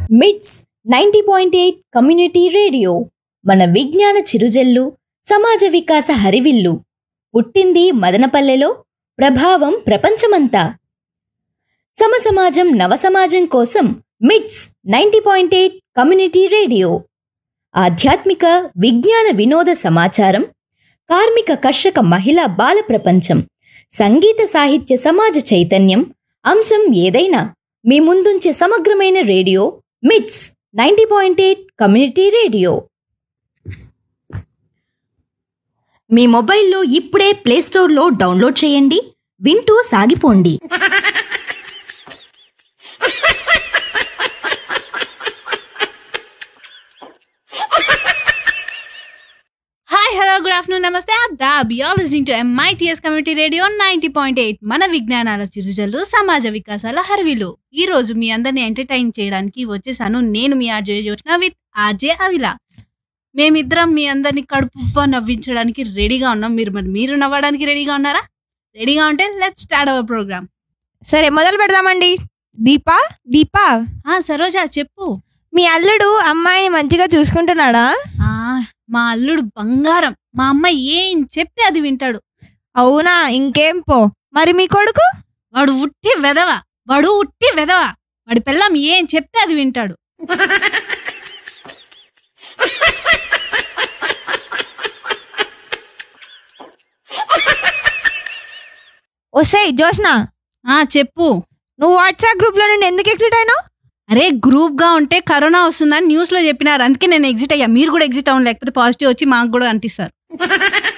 మిట్స్ ninety point eight community radio మన విజ్ఞాన చిరుజల్లు సమాజ వికాస హరివిల్లు పుట్టింది మదనపల్లెలో ప్రభావం ప్రపంచమంతా సమసమాజం నవసమాజం కోసం MITS ninety point eight community radio ఆధ్యాత్మిక విజ్ఞాన వినోద సమాచారం కార్మిక కర్షక మహిళా బాల ప్రపంచం సంగీత సాహిత్య సమాజ చైతన్యం అంశం ఏదైనా మీ ముందుంచే సమగ్రమైన radio MITS ninety point eight community radio మీ మొబైల్లో ఇప్పుడే ప్లేస్టోర్లో డౌన్లోడ్ చేయండి వింటూ సాగిపోండి హాయ్ హలో గుడ్ ఆఫ్టర్నూన్ నమస్తే అదాబ్ you listening to MITS community radio ninety point eight మన విజ్ఞానాల చిరుజల్లు సమాజ వికాసాల హర్విలు ఈ రోజు మీ అందరిని ఎంటర్టైన్ చేయడానికి వచ్చేసాను నేను మీ RJ Yochana with RJ Avila మేమిద్దరం మీ అందరిని కడుపు నవ్వించడానికి రెడీగా ఉన్నాం మీరు మరి మీరు నవ్వడానికి రెడీగా ఉన్నారా రెడీగా ఉంటే లెట్స్ స్టార్ట్ అవర్ ప్రోగ్రామ్ సరే మొదలు పెడదామండి దీపా దీపా ఆ సరోజా చెప్పు మీ అల్లుడు అమ్మాయిని మంచిగా చూసుకుంటున్నాడా ఆ మా అల్లుడు బంగారం మా అమ్మ ఏం చెప్తే అది వింటాడు అవునా ఇంకేం పో మరి మీ కొడుకు వాడు ఉట్టి వెదవ వాడు ఉట్టి వెదవ వాడి పిల్లం ఏం చెప్తే అది వింటాడు ఒసేయ్ జోష్న ఆ చెప్పు నువ్వు వాట్సాప్ గ్రూప్ లో నుండి ఎందుకు ఎగ్జిట్ అయినావు అరే గ్రూప్ గా ఉంటే కరోనా వస్తుందని న్యూస్ లో చెప్పినారు అందుకే నేను ఎగ్జిట్ అయ్యా మీరు కూడా ఎగ్జిట్ అవ్వండి లేకపోతే పాజిటివ్ వచ్చి మాకు కూడా అంటిస్తారు